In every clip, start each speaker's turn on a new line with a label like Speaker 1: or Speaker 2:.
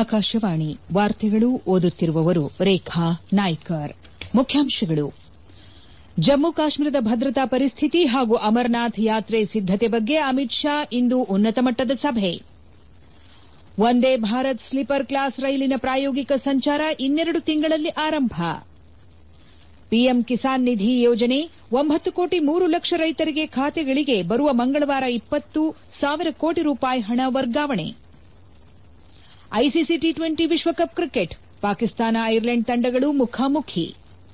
Speaker 1: ಆಕಾಶವಾಣಿ ವಾರ್ತೆಗಳು ಓದುತ್ತಿರುವವರು ರೇಖಾ ನಾಯ್ಕರ್ ಮುಖ್ಯಾಂಶಗಳು ಜಮ್ಮು ಕಾಶ್ಮೀರದ ಭದ್ರತಾ ಪರಿಸ್ಥಿತಿ ಹಾಗೂ ಅಮರನಾಥ್ ಯಾತ್ರೆ ಸಿದ್ದತೆ ಬಗ್ಗೆ ಅಮಿತ್ ಶಾ ಇಂದು ಉನ್ನತ ಮಟ್ಟದ ಸಭೆ ವಂದೇ ಭಾರತ್ ಸ್ಲೀಪರ್ ಕ್ಲಾಸ್ ರೈಲಿನ ಪ್ರಾಯೋಗಿಕ ಸಂಚಾರ ಇನ್ನೆರಡು ತಿಂಗಳಲ್ಲಿ ಆರಂಭ ಪಿಎಂ ಕಿಸಾನ್ ನಿಧಿ ಯೋಜನೆ ಒಂಬತ್ತು ಕೋಟಿ ಮೂರು ಲಕ್ಷ ರೈತರಿಗೆ ಖಾತೆಗಳಿಗೆ ಬರುವ ಮಂಗಳವಾರ ಇಪ್ಪತ್ತು ಸಾವಿರ ಕೋಟಿ ರೂಪಾಯಿ ಹಣ ವರ್ಗಾವಣೆ ಐಸಿಸಿ ಟಿ ಟ್ವೆಂಟಿ ವಿಶ್ವಕಪ್ ಕ್ರಿಕೆಟ್ ಪಾಕಿಸ್ತಾನ ಐರ್ಲೆಂಡ್ ತಂಡಗಳು ಮುಖಾಮುಖಿ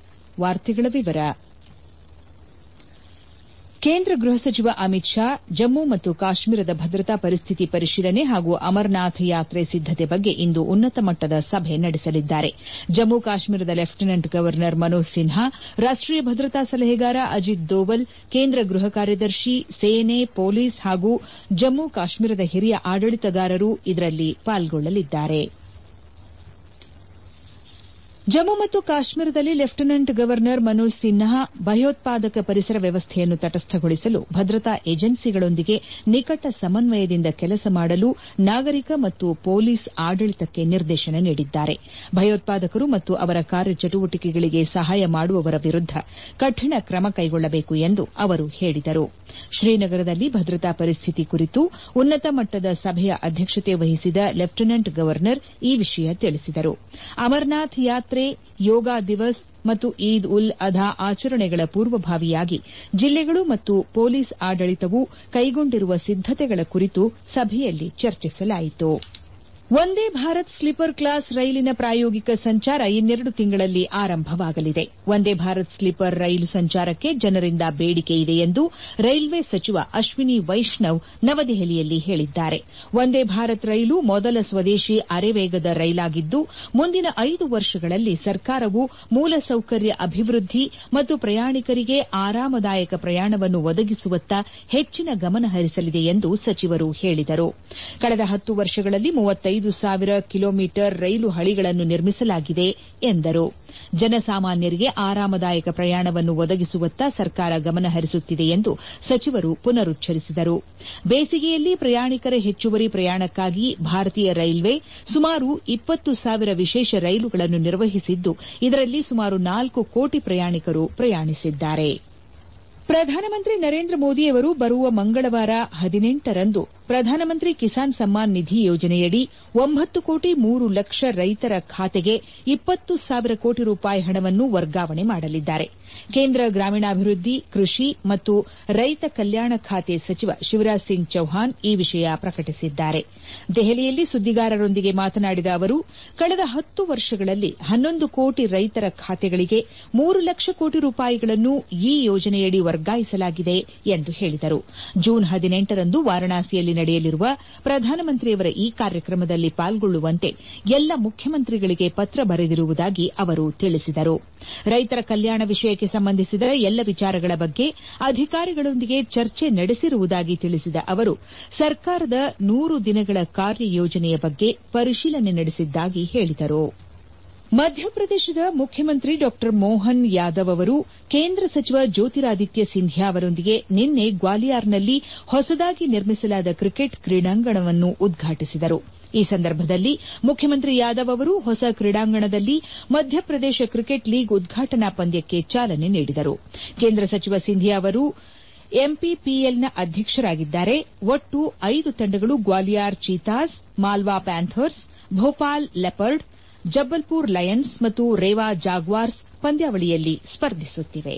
Speaker 1: ಕೇಂದ್ರ ಗೃಹ ಸಚಿವ ಅಮಿತ್ ಶಾ ಜಮ್ಮು ಮತ್ತು ಕಾಶ್ಮೀರದ ಭದ್ರತಾ ಪರಿಸ್ಥಿತಿ ಪರಿಶೀಲನೆ ಹಾಗೂ ಅಮರನಾಥ್ ಯಾತ್ರೆ ಸಿದ್ದತೆ ಬಗ್ಗೆ ಇಂದು ಉನ್ನತ ಮಟ್ಟದ ಸಭೆ ನಡೆಸಲಿದ್ದಾರೆ ಜಮ್ಮು ಕಾಶ್ಮೀರದ ಲೆಫ್ಟಿನೆಂಟ್ ಗವರ್ನರ್ ಮನೋಜ್ ಸಿನ್ಹಾ ರಾಷ್ಟೀಯ ಭದ್ರತಾ ಸಲಹೆಗಾರ ಅಜಿತ್ ದೋವಲ್ ಕೇಂದ್ರ ಗೃಹ ಕಾರ್ಯದರ್ಶಿ ಸೇನೆ ಪೊಲೀಸ್ ಹಾಗೂ ಜಮ್ಮು ಕಾಶ್ಮೀರದ ಹಿರಿಯ ಆಡಳಿತಗಾರರು ಇದರಲ್ಲಿ ಪಾಲ್ಗೊಳ್ಳಲಿದ್ದಾರೆ ಜಮ್ಮು ಮತ್ತು ಕಾಶ್ಮೀರದಲ್ಲಿ ಲೆಫ್ಟಿನೆಂಟ್ ಗವರ್ನರ್ ಮನೋಜ್ ಸಿನ್ಹಾ ಭಯೋತ್ಪಾದಕ ಪರಿಸರ ವ್ಯವಸ್ಥೆಯನ್ನು ತಟಸ್ಥಗೊಳಿಸಲು ಭದ್ರತಾ ಏಜೆನ್ಸಿಗಳೊಂದಿಗೆ ನಿಕಟ ಸಮನ್ವಯದಿಂದ ಕೆಲಸ ಮಾಡಲು ನಾಗರಿಕ ಮತ್ತು ಪೊಲೀಸ್ ಆಡಳಿತಕ್ಕೆ ನಿರ್ದೇಶನ ನೀಡಿದ್ದಾರೆ ಭಯೋತ್ಪಾದಕರು ಮತ್ತು ಅವರ ಕಾರ್ಯಚಟುವಟಿಕೆಗಳಿಗೆ ಸಹಾಯ ಮಾಡುವವರ ವಿರುದ್ದ ಕಠಿಣ ಕ್ರಮ ಕೈಗೊಳ್ಳಬೇಕು ಎಂದು ಅವರು ಹೇಳಿದರು ಶ್ರೀನಗರದಲ್ಲಿ ಭದ್ರತಾ ಪರಿಸ್ಥಿತಿ ಕುರಿತು ಉನ್ನತ ಮಟ್ಟದ ಸಭೆಯ ಅಧ್ಯಕ್ಷತೆ ವಹಿಸಿದ ಲೆಫ್ಟಿನೆಂಟ್ ಗವರ್ನರ್ ಈ ವಿಷಯ ತಿಳಿಸಿದರು ಅಮರನಾಥ್ ಯಾತ್ರೆ ಯೋಗ ದಿವಸ್ ಮತ್ತು ಈದ್ ಉಲ್ ಅಧಾ ಆಚರಣೆಗಳ ಪೂರ್ವಭಾವಿಯಾಗಿ ಜಿಲ್ಲೆಗಳು ಮತ್ತು ಪೊಲೀಸ್ ಆಡಳಿತವು ಕೈಗೊಂಡಿರುವ ಸಿದ್ದತೆಗಳ ಕುರಿತು ಸಭೆಯಲ್ಲಿ ಚರ್ಚಿಸಲಾಯಿತು ವಂದೇ ಭಾರತ್ ಸ್ಲೀಪರ್ ಕ್ಲಾಸ್ ರೈಲಿನ ಪ್ರಾಯೋಗಿಕ ಸಂಚಾರ ಇನ್ನೆರಡು ತಿಂಗಳಲ್ಲಿ ಆರಂಭವಾಗಲಿದೆ ವಂದೇ ಭಾರತ್ ಸ್ಲೀಪರ್ ರೈಲು ಸಂಚಾರಕ್ಕೆ ಜನರಿಂದ ಬೇಡಿಕೆ ಇದೆ ಎಂದು ರೈಲ್ವೆ ಸಚಿವ ಅಶ್ವಿನಿ ವೈಷ್ಣವ್ ನವದೆಹಲಿಯಲ್ಲಿ ಹೇಳಿದ್ದಾರೆ ವಂದೇ ಭಾರತ್ ರೈಲು ಮೊದಲ ಸ್ವದೇಶಿ ಅರೆವೇಗದ ರೈಲಾಗಿದ್ದು ಮುಂದಿನ ಐದು ವರ್ಷಗಳಲ್ಲಿ ಸರ್ಕಾರವು ಮೂಲಸೌಕರ್ಯ ಅಭಿವೃದ್ಧಿ ಮತ್ತು ಪ್ರಯಾಣಿಕರಿಗೆ ಆರಾಮದಾಯಕ ಪ್ರಯಾಣವನ್ನು ಒದಗಿಸುವತ್ತ ಹೆಚ್ಚಿನ ಗಮನ ಹರಿಸಲಿದೆ ಎಂದು ಸಚಿವರು ಹೇಳಿದರು ಕಳೆದ ಹತ್ತು ವರ್ಷಗಳಲ್ಲಿ ಮೂವತ್ತೈದು ಸಾವಿರ ಕಿಲೋಮೀಟರ್ ರೈಲು ಹಳಿಗಳನ್ನು ನಿರ್ಮಿಸಲಾಗಿದೆ ಎಂದರು ಜನಸಾಮಾನ್ಯರಿಗೆ ಆರಾಮದಾಯಕ ಪ್ರಯಾಣವನ್ನು ಒದಗಿಸುವತ್ತ ಸರ್ಕಾರ ಗಮನ ಹರಿಸುತ್ತಿದೆ ಎಂದು ಸಚಿವರು ಪುನರುಚ್ಚರಿಸಿದರು ಬೇಸಿಗೆಯಲ್ಲಿ ಪ್ರಯಾಣಿಕರ ಹೆಚ್ಚುವರಿ ಪ್ರಯಾಣಕ್ಕಾಗಿ ಭಾರತೀಯ ರೈಲ್ವೆ ಸುಮಾರು ಇಪ್ಪತ್ತು ಸಾವಿರ ವಿಶೇಷ ರೈಲುಗಳನ್ನು ನಿರ್ವಹಿಸಿದ್ದು ಇದರಲ್ಲಿ ಸುಮಾರು ನಾಲ್ಕು ಕೋಟಿ ಪ್ರಯಾಣಿಕರು ಪ್ರಯಾಣಿಸಿದ್ದಾರೆ ಪ್ರಧಾನಮಂತ್ರಿ ನರೇಂದ್ರ ಮೋದಿಯವರು ಬರುವ ಮಂಗಳವಾರ ಹದಿನೆಂಟರಂದು ಪ್ರಧಾನಮಂತ್ರಿ ಕಿಸಾನ್ ಸಮ್ಮಾನ್ ನಿಧಿ ಯೋಜನೆಯಡಿ ಒಂಬತ್ತು ಕೋಟಿ ಮೂರು ಲಕ್ಷ ರೈತರ ಖಾತೆಗೆ ಇಪ್ಪತ್ತು ಸಾವಿರ ಕೋಟಿ ರೂಪಾಯಿ ಹಣವನ್ನು ವರ್ಗಾವಣೆ ಮಾಡಲಿದ್ದಾರೆ ಕೇಂದ್ರ ಗ್ರಾಮೀಣಾಭಿವೃದ್ಧಿ ಕೃಷಿ ಮತ್ತು ರೈತ ಕಲ್ಯಾಣ ಖಾತೆ ಸಚಿವ ಶಿವರಾಜ್ ಸಿಂಗ್ ಚೌಹಾಣ್ ಈ ವಿಷಯ ಪ್ರಕಟಿಸಿದ್ದಾರೆ ದೆಹಲಿಯಲ್ಲಿ ಸುದ್ದಿಗಾರರೊಂದಿಗೆ ಮಾತನಾಡಿದ ಅವರು ಕಳೆದ ಹತ್ತು ವರ್ಷಗಳಲ್ಲಿ ಹನ್ನೊಂದು ಕೋಟಿ ರೈತರ ಖಾತೆಗಳಿಗೆ ಮೂರು ಲಕ್ಷ ಕೋಟಿ ರೂಪಾಯಿಗಳನ್ನು ಈ ಯೋಜನೆಯಡಿ ವರ್ಗಾಯಿಸಲಾಗಿದೆ ಎಂದು ಹೇಳಿದರು ಜೂನ್ ಹದಿನೆಂಟರಂದು ವಾರಾಣಸಿಯಲ್ಲಿ ನಡೆಯಲಿರುವ ಪ್ರಧಾನಮಂತ್ರಿಯವರ ಈ ಕಾರ್ಯಕ್ರಮದಲ್ಲಿ ಪಾಲ್ಗೊಳ್ಳುವಂತೆ ಎಲ್ಲ ಮುಖ್ಯಮಂತ್ರಿಗಳಿಗೆ ಪತ್ರ ಬರೆದಿರುವುದಾಗಿ ಅವರು ತಿಳಿಸಿದರು ರೈತರ ಕಲ್ಯಾಣ ವಿಷಯಕ್ಕೆ ಸಂಬಂಧಿಸಿದ ಎಲ್ಲ ವಿಚಾರಗಳ ಬಗ್ಗೆ ಅಧಿಕಾರಿಗಳೊಂದಿಗೆ ಚರ್ಚೆ ನಡೆಸಿರುವುದಾಗಿ ತಿಳಿಸಿದ ಅವರು ಸರ್ಕಾರದ ನೂರು ದಿನಗಳ ಕಾರ್ಯಯೋಜನೆಯ ಬಗ್ಗೆ ಪರಿಶೀಲನೆ ನಡೆಸಿದ್ದಾಗಿ ಹೇಳಿದರು ಮಧ್ಯಪ್ರದೇಶದ ಮುಖ್ಯಮಂತ್ರಿ ಡಾ ಮೋಹನ್ ಯಾದವ್ ಅವರು ಕೇಂದ್ರ ಸಚಿವ ಜ್ಯೋತಿರಾದಿತ್ಯ ಸಿಂಧ್ಯಾ ಅವರೊಂದಿಗೆ ನಿನ್ನೆ ಗ್ವಾಲಿಯಾರ್ನಲ್ಲಿ ಹೊಸದಾಗಿ ನಿರ್ಮಿಸಲಾದ ಕ್ರಿಕೆಟ್ ಕ್ರೀಡಾಂಗಣವನ್ನು ಉದ್ಘಾಟಿಸಿದರು ಈ ಸಂದರ್ಭದಲ್ಲಿ ಮುಖ್ಯಮಂತ್ರಿ ಯಾದವ್ ಅವರು ಹೊಸ ಕ್ರೀಡಾಂಗಣದಲ್ಲಿ ಮಧ್ಯಪ್ರದೇಶ ಕ್ರಿಕೆಟ್ ಲೀಗ್ ಉದ್ಘಾಟನಾ ಪಂದ್ಯಕ್ಕೆ ಚಾಲನೆ ನೀಡಿದರು ಕೇಂದ್ರ ಸಚಿವ ಸಿಂಧ್ಯಾ ಅವರು ಎಂಪಿಪಿಎಲ್ನ ಅಧ್ಯಕ್ಷರಾಗಿದ್ದಾರೆ ಒಟ್ಟು ಐದು ತಂಡಗಳು Gwalior cheetahs Malwa panthers Bhopal leopard Jabalpur lions ಮತ್ತು ರೇವಾ ಜಾಗ್ವಾರ್ಸ್ ಪಂದ್ಯಾವಳಿಯಲ್ಲಿ ಸ್ಪರ್ಧಿಸುತ್ತಿವೆ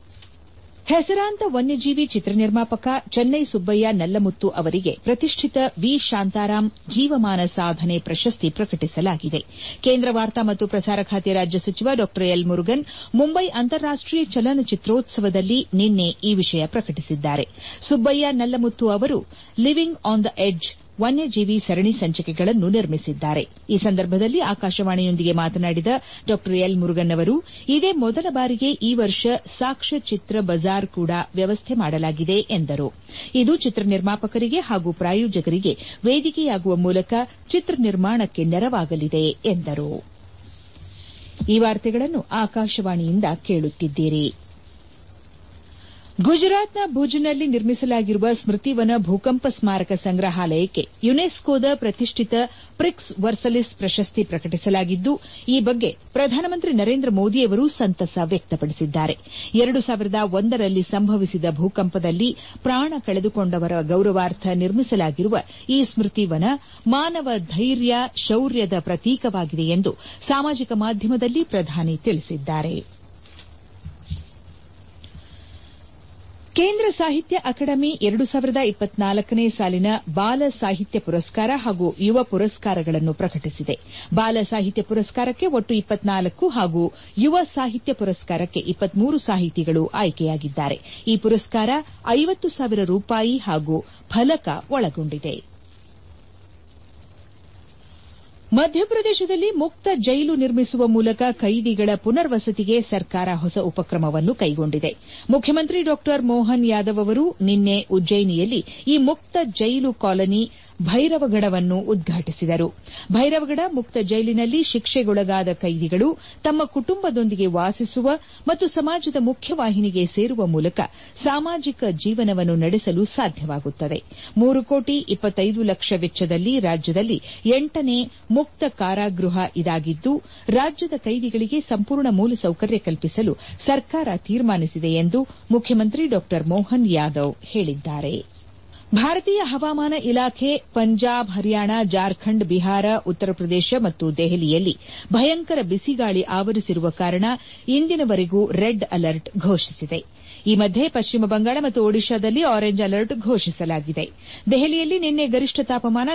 Speaker 1: ಹೆಸರಾಂತ ವನ್ಯಜೀವಿ ಚಿತ್ರ ನಿರ್ಮಾಪಕ ಚೆನ್ನೈ ಸುಬ್ಬಯ್ಯ ನಲ್ಲಮುತ್ತು ಅವರಿಗೆ ಪ್ರತಿಷ್ಠಿತ ವಿ ಶಾಂತಾರಾಂ ಜೀವಮಾನ ಸಾಧನೆ ಪ್ರಶಸ್ತಿ ಪ್ರಕಟಿಸಲಾಗಿದೆ ಕೇಂದ್ರ ವಾರ್ತಾ ಮತ್ತು ಪ್ರಸಾರ ಖಾತೆ ರಾಜ್ಯ ಸಚಿವ ಡಾ ಎಲ್ ಮುರುಗನ್ ಮುಂಬೈ ಅಂತಾರಾಷ್ಟೀಯ ಚಲನಚಿತ್ರೋತ್ಸವದಲ್ಲಿ ನಿನ್ನೆ ಈ ವಿಷಯ ಪ್ರಕಟಿಸಿದ್ದಾರೆ ಸುಬ್ಬಯ್ಯ ನಲ್ಲಮುತ್ತು ಅವರು ಲಿವಿಂಗ್ ಆನ್ ದ ಎಡ್ಜ್ ವನ್ಯಜೀವಿ ಸರಣಿ ಸಂಚಿಕೆಗಳನ್ನು ನಿರ್ಮಿಸಿದ್ದಾರೆ ಈ ಸಂದರ್ಭದಲ್ಲಿ ಆಕಾಶವಾಣಿಯೊಂದಿಗೆ ಮಾತನಾಡಿದ ಡಾ ಎಲ್ ಮುರುಗನ್ ಅವರು ಇದೇ ಮೊದಲ ಬಾರಿಗೆ ಈ ವರ್ಷ ಸಾಕ್ಷ್ಯಚಿತ್ರ ಬಜಾರ್ ಕೂಡ ವ್ಯವಸ್ಥೆ ಮಾಡಲಾಗಿದೆ ಎಂದರು ಇದು ಚಿತ್ರ ನಿರ್ಮಾಪಕರಿಗೆ ಹಾಗೂ ಪ್ರಾಯೋಜಕರಿಗೆ ವೇದಿಕೆಯಾಗುವ ಮೂಲಕ ಚಿತ್ರ ನಿರ್ಮಾಣಕ್ಕೆ ನೆರವಾಗಲಿದೆ ಎಂದರು ಈ ವಾರ್ತೆಗಳನ್ನು ಆಕಾಶವಾಣಿಯಿಂದ ಕೇಳುತ್ತಿದ್ದೀರಿ ಗುಜರಾತ್ನ ಭುಜ್ನಲ್ಲಿ ನಿರ್ಮಿಸಲಾಗಿರುವ ಸ್ಮೃತಿವನ ಭೂಕಂಪ ಸ್ಮಾರಕ ಸಂಗ್ರಹಾಲಯಕ್ಕೆ ಯುನೆಸ್ಕೋದ ಪ್ರತಿಷ್ಠಿತ ಪ್ರಿಕ್ಸ್ ವರ್ಸಲಿಸ್ ಪ್ರಶಸ್ತಿ ಪ್ರಕಟಿಸಲಾಗಿದ್ದು ಈ ಬಗ್ಗೆ ಪ್ರಧಾನಮಂತ್ರಿ ನರೇಂದ್ರ ಮೋದಿಯವರು ಸಂತಸ ವ್ಯಕ್ತಪಡಿಸಿದ್ದಾರೆ ಎರಡು ಸಾವಿರದ ಒಂದರಲ್ಲಿ ಸಂಭವಿಸಿದ ಭೂಕಂಪದಲ್ಲಿ ಪ್ರಾಣ ಕಳೆದುಕೊಂಡವರ ಗೌರವಾರ್ಥ ನಿರ್ಮಿಸಲಾಗಿರುವ ಈ ಸ್ಮೃತಿವನ ಮಾನವ ಧೈರ್ಯ ಶೌರ್ಯದ ಪ್ರತೀಕವಾಗಿದೆ ಎಂದು ಸಾಮಾಜಿಕ ಮಾಧ್ಯಮದಲ್ಲಿ ಪ್ರಧಾನಿ ತಿಳಿಸಿದ್ದಾರೆ ಕೇಂದ್ರ ಸಾಹಿತ್ಯ ಅಕಾಡೆಮಿ ಎರಡು ಸಾವಿರದ ಇಪ್ಪತ್ನಾಲ್ಕನೇ ಸಾಲಿನ ಬಾಲ ಸಾಹಿತ್ಯ ಪುರಸ್ಕಾರ ಹಾಗೂ ಯುವ ಪುರಸ್ಕಾರಗಳನ್ನು ಪ್ರಕಟಿಸಿದೆ ಬಾಲ ಸಾಹಿತ್ಯ ಪುರಸ್ಕಾರಕ್ಕೆ ಒಟ್ಟು ಇಪ್ಪತ್ನಾಲ್ಕು ಹಾಗೂ ಯುವ ಸಾಹಿತ್ಯ ಪುರಸ್ಕಾರಕ್ಕೆ ಇಪ್ಪತ್ಮೂರು ಸಾಹಿತಿಗಳು ಆಯ್ಕೆಯಾಗಿದ್ದಾರೆ ಈ ಪುರಸ್ಕಾರ ಐವತ್ತು ಸಾವಿರ ರೂಪಾಯಿ ಹಾಗೂ ಫಲಕ ಒಳಗೊಂಡಿದೆ ಮಧ್ಯಪ್ರದೇಶದಲ್ಲಿ ಮುಕ್ತ ಜೈಲು ನಿರ್ಮಿಸುವ ಮೂಲಕ ಕೈದಿಗಳ ಪುನರ್ವಸತಿಗೆ ಸರ್ಕಾರ ಹೊಸ ಉಪಕ್ರಮವನ್ನು ಕೈಗೊಂಡಿದೆ ಮುಖ್ಯಮಂತ್ರಿ ಡಾ ಮೋಹನ್ ಯಾದವ್ ಅವರು ನಿನ್ನೆ ಉಜ್ಜಯಿನಿಯಲ್ಲಿ ಈ ಮುಕ್ತ ಜೈಲು ಕಾಲನಿ ಭೈರವಗಢವನ್ನು ಉದ್ಘಾಟಿಸಿದರು ಭೈರವಗಢ ಮುಕ್ತ ಜೈಲಿನಲ್ಲಿ ಶಿಕ್ಷೆಗೊಳಗಾದ ಕೈದಿಗಳು ತಮ್ಮ ಕುಟುಂಬದೊಂದಿಗೆ ವಾಸಿಸುವ ಮತ್ತು ಸಮಾಜದ ಮುಖ್ಯವಾಹಿನಿಗೆ ಸೇರುವ ಮೂಲಕ ಸಾಮಾಜಿಕ ಜೀವನವನ್ನು ನಡೆಸಲು ಸಾಧ್ಯವಾಗುತ್ತದೆ ಮೂರು ಕೋಟಿ ಇಪ್ಪತ್ತೈದು ಲಕ್ಷ ವೆಚ್ಚದಲ್ಲಿ ರಾಜ್ಯದಲ್ಲಿ ಎಂಟನೇ ಮುಕ್ತ ಕಾರಾಗೃಹ ಇದಾಗಿದ್ದು ರಾಜ್ಯದ ಕೈದಿಗಳಿಗೆ ಸಂಪೂರ್ಣ ಮೂಲಸೌಕರ್ಯ ಕಲ್ಪಿಸಲು ಸರ್ಕಾರ ತೀರ್ಮಾನಿಸಿದೆ ಎಂದು ಮುಖ್ಯಮಂತ್ರಿ ಡಾ ಮೋಹನ್ ಯಾದವ್ ಹೇಳಿದ್ದಾರೆ ಭಾರತೀಯ ಹವಾಮಾನ ಇಲಾಖೆ ಪಂಜಾಬ್ ಹರಿಯಾಣ ಜಾರ್ಖಂಡ್ ಬಿಹಾರ ಉತ್ತರ ಪ್ರದೇಶ ಮತ್ತು ದೆಹಲಿಯಲ್ಲಿ ಭಯಂಕರ ಬಿಸಿಗಾಳಿ ಆವರಿಸಿರುವ ಕಾರಣ ಇಂದಿನವರೆಗೂ ರೆಡ್ ಅಲರ್ಟ್ ಘೋಷಿಸಿದೆ ಈ ಮಧ್ಯೆ ಪಶ್ಚಿಮ ಬಂಗಾಳ ಮತ್ತು ಒಡಿಶಾದಲ್ಲಿ ಆರೆಂಜ್ ಅಲರ್ಟ್ ಘೋಷಿಸಲಾಗಿದೆ ದೆಹಲಿಯಲ್ಲಿ ನಿನ್ನೆ ಗರಿಷ್ಠ ತಾಪಮಾನ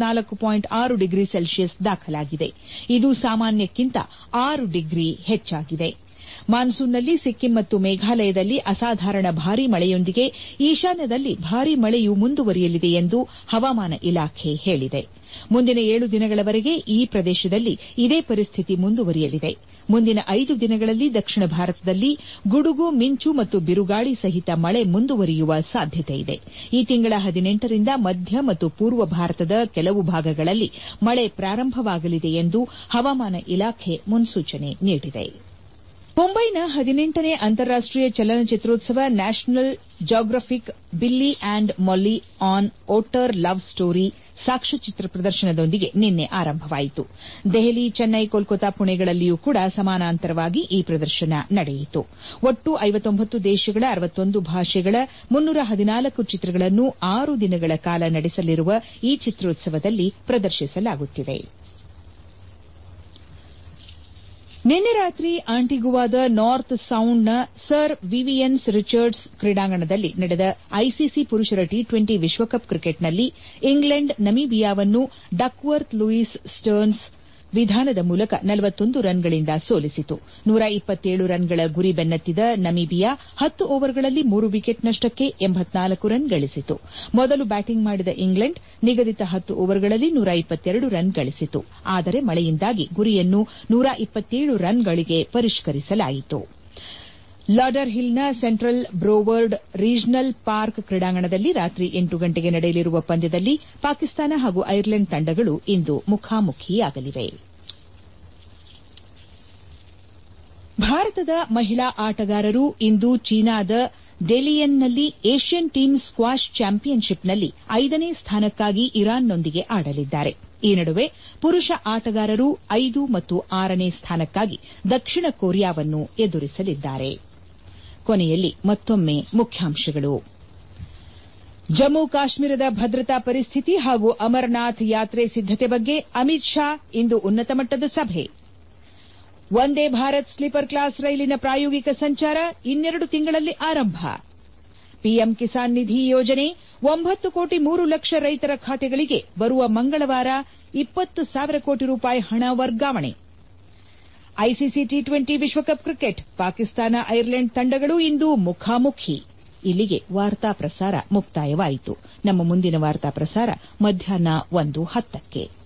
Speaker 1: ಆರು ಡಿಗ್ರಿ ಸೆಲ್ಸಿಯಸ್ ದಾಖಲಾಗಿದೆ ಇದು ಸಾಮಾನ್ಯಕ್ಕಿಂತ ಆರು ಡಿಗ್ರಿ ಹೆಚ್ಚಾಗಿದೆ ಮಾನ್ಸೂನ್ನಲ್ಲಿ ಸಿಕ್ಕಿಂ ಮತ್ತು ಮೇಘಾಲಯದಲ್ಲಿ ಅಸಾಧಾರಣ ಭಾರೀ ಮಳೆಯೊಂದಿಗೆ ಈಶಾನ್ಯದಲ್ಲಿ ಭಾರೀ ಮಳೆಯು ಮುಂದುವರಿಯಲಿದೆ ಎಂದು ಹವಾಮಾನ ಇಲಾಖೆ ಹೇಳಿದೆ ಮುಂದಿನ ಏಳು ದಿನಗಳವರೆಗೆ ಈ ಪ್ರದೇಶದಲ್ಲಿ ಇದೇ ಪರಿಸ್ಥಿತಿ ಮುಂದುವರಿಯಲಿದೆ ಮುಂದಿನ ಐದು ದಿನಗಳಲ್ಲಿ ದಕ್ಷಿಣ ಭಾರತದಲ್ಲಿ ಗುಡುಗು ಮಿಂಚು ಮತ್ತು ಬಿರುಗಾಳಿ ಸಹಿತ ಮಳೆ ಮುಂದುವರಿಯುವ ಸಾಧ್ಯತೆಯಿದೆ ಈ ತಿಂಗಳ ಹದಿನೆಂಟರಿಂದ ಮಧ್ಯ ಮತ್ತು ಪೂರ್ವ ಭಾರತದ ಕೆಲವು ಭಾಗಗಳಲ್ಲಿ ಮಳೆ ಪ್ರಾರಂಭವಾಗಲಿದೆ ಎಂದು ಹವಾಮಾನ ಇಲಾಖೆ ಮುನ್ಸೂಚನೆ ನೀಡಿದೆ ಮುಂಬೈನ ಹದಿನೆಂಟನೇ ಅಂತಾರಾಷ್ಟೀಯ ಚಲನಚಿತ್ರೋತ್ಸವ national geographic Billy and Molly an otter love story ಸಾಕ್ಷ್ಯಚಿತ್ರ ಪ್ರದರ್ಶನದೊಂದಿಗೆ ನಿನ್ನೆ ಆರಂಭವಾಯಿತು ದೆಹಲಿ ಚೆನ್ನೈ ಕೋಲ್ಕತಾ ಪುಣೆಗಳಲ್ಲಿಯೂ ಕೂಡ ಸಮಾನಾಂತರವಾಗಿ ಈ ಪ್ರದರ್ಶನ ನಡೆಯಿತು ಒಟ್ಟು ಐವತ್ತೊಂಬತ್ತು ದೇಶಗಳ ಅರವತ್ತೊಂದು ಭಾಷೆಗಳ ಮುನ್ನೂರ ಹದಿನಾಲ್ಕು ಚಿತ್ರಗಳನ್ನು ಆರು ದಿನಗಳ ಕಾಲ ನಡೆಸಲಿರುವ ಈ ಚಿತ್ರೋತ್ಸವದಲ್ಲಿ ಪ್ರದರ್ಶಿಸಲಾಗುತ್ತಿದೆ ನಿನ್ನೆ ರಾತ್ರಿ ಆಂಟಿಗುವಾದ ನಾರ್ತ್ ಸೌಂಡ್ನ ಸರ್ ವಿವಿಯನ್ಸ್ ರಿಚರ್ಡ್ಸ್ ಕ್ರೀಡಾಂಗಣದಲ್ಲಿ ನಡೆದ ಐಸಿಸಿ ಪುರುಷರ ಟಿ ಟ್ವೆಂಟಿ ವಿಶ್ವಕಪ್ ಕ್ರಿಕೆಟ್ನಲ್ಲಿ ಇಂಗ್ಲೆಂಡ್ ನಮೀಬಿಯಾವನ್ನು ಡಕ್ವರ್ತ್ ಲೂಯಿಸ್ ಸ್ಟರ್ನ್ಸ್ ವಿಧಾನದ ಮೂಲಕ ನಲವತ್ತೊಂದು ರನ್ಗಳಿಂದ ಸೋಲಿಸಿತು ನೂರ ಇಪ್ಪತ್ತೇಳು ರನ್ಗಳ ಗುರಿ ಬೆನ್ನತ್ತಿದ ನಮೀಬಿಯಾ ಹತ್ತು ಓವರ್ಗಳಲ್ಲಿ ಮೂರು ವಿಕೆಟ್ ನಷ್ಟಕ್ಕೆ ಎಂಬತ್ನಾಲ್ಕು ರನ್ ಗಳಿಸಿತು ಮೊದಲು ಬ್ಯಾಟಿಂಗ್ ಮಾಡಿದ ಇಂಗ್ಲೆಂಡ್ ನಿಗದಿತ ಹತ್ತು ಓವರ್ಗಳಲ್ಲಿ ನೂರ ಇಪ್ಪತ್ತೆರಡು ರನ್ ಗಳಿಸಿತು ಆದರೆ ಮಳೆಯಿಂದಾಗಿ ಗುರಿಯನ್ನು ನೂರ ಇಪ್ಪತ್ತೇಳು ರನ್ಗಳಿಗೆ ಪರಿಷ್ಕರಿಸಲಾಯಿತು ಲಾಡರ್ ಹಿಲ್ನ ಸೆಂಟ್ರಲ್ ಬ್ರೋವರ್ಡ್ ರೀಜನಲ್ ಪಾರ್ಕ್ ಕ್ರೀಡಾಂಗಣದಲ್ಲಿ ರಾತ್ರಿ ಎಂಟು ಗಂಟೆಗೆ ನಡೆಯಲಿರುವ ಪಂದ್ಯದಲ್ಲಿ ಪಾಕಿಸ್ತಾನ ಹಾಗೂ ಐರ್ಲೆಂಡ್ ತಂಡಗಳು ಇಂದು ಮುಖಾಮುಖಿಯಾಗಲಿವೆ ಭಾರತದ ಮಹಿಳಾ ಆಟಗಾರರು ಇಂದು ಚೀನಾದ ಡೆಲಿಯನ್ನಲ್ಲಿ ಏಷ್ಯನ್ ಟೀಮ್ ಸ್ಕ್ವಾಷ್ ಚಾಂಪಿಯನ್ಶಿಪ್ನಲ್ಲಿ ಐದನೇ ಸ್ಥಾನಕ್ಕಾಗಿ ಇರಾನ್ನೊಂದಿಗೆ ಆಡಲಿದ್ದಾರೆ ಈ ನಡುವೆ ಪುರುಷ ಆಟಗಾರರು ಐದು ಮತ್ತು ಆರನೇ ಸ್ಥಾನಕ್ಕಾಗಿ ದಕ್ಷಿಣ ಕೊರಿಯಾವನ್ನು ಎದುರಿಸಲಿದ್ದಾರೆ ಕೊನೆಯಲ್ಲಿ ಮತ್ತೊಮ್ಮೆ ಮುಖ್ಯಾಂಶಗಳು ಜಮ್ಮು ಕಾಶ್ಮೀರದ ಭದ್ರತಾ ಪರಿಸ್ಥಿತಿ ಹಾಗೂ ಅಮರನಾಥ್ ಯಾತ್ರೆ ಸಿದ್ದತೆ ಬಗ್ಗೆ ಅಮಿತ್ ಶಾ ಇಂದು ಉನ್ನತ ಮಟ್ಟದ ಸಭೆ ವಂದೇ ಭಾರತ್ ಸ್ಲೀಪರ್ ಕ್ಲಾಸ್ ರೈಲಿನ ಪ್ರಾಯೋಗಿಕ ಸಂಚಾರ ಇನ್ನೆರಡು ತಿಂಗಳಲ್ಲಿ ಆರಂಭ ಪಿಎಂ ಕಿಸಾನ್ ನಿಧಿ ಯೋಜನೆ ಒಂಬತ್ತು ಕೋಟಿ ಮೂರು ಲಕ್ಷ ರೈತರ ಖಾತೆಗಳಿಗೆ ಬರುವ ಮಂಗಳವಾರ ಇಪ್ಪತ್ತು ಸಾವಿರ ಕೋಟಿ ರೂಪಾಯಿ ಹಣ ವರ್ಗಾವಣೆ ಐಸಿಸಿ ಟಿ ಟ್ವೆಂಟಿ ವಿಶ್ವಕಪ್ ಕ್ರಿಕೆಟ್ ಪಾಕಿಸ್ತಾನ ಐರ್ಲೆಂಡ್ ತಂಡಗಳು ಇಂದು ಮುಖಾಮುಖಿ ಇಲ್ಲಿಗೆ ವಾರ್ತಾ ಪ್ರಸಾರ ಮುಕ್ತಾಯವಾಯಿತು ನಮ್ಮ ಮುಂದಿನ ವಾರ್ತಾ ಪ್ರಸಾರ ಮಧ್ಯಾಹ್ನ ಒಂದು ಹತ್ತಕ್ಕೆ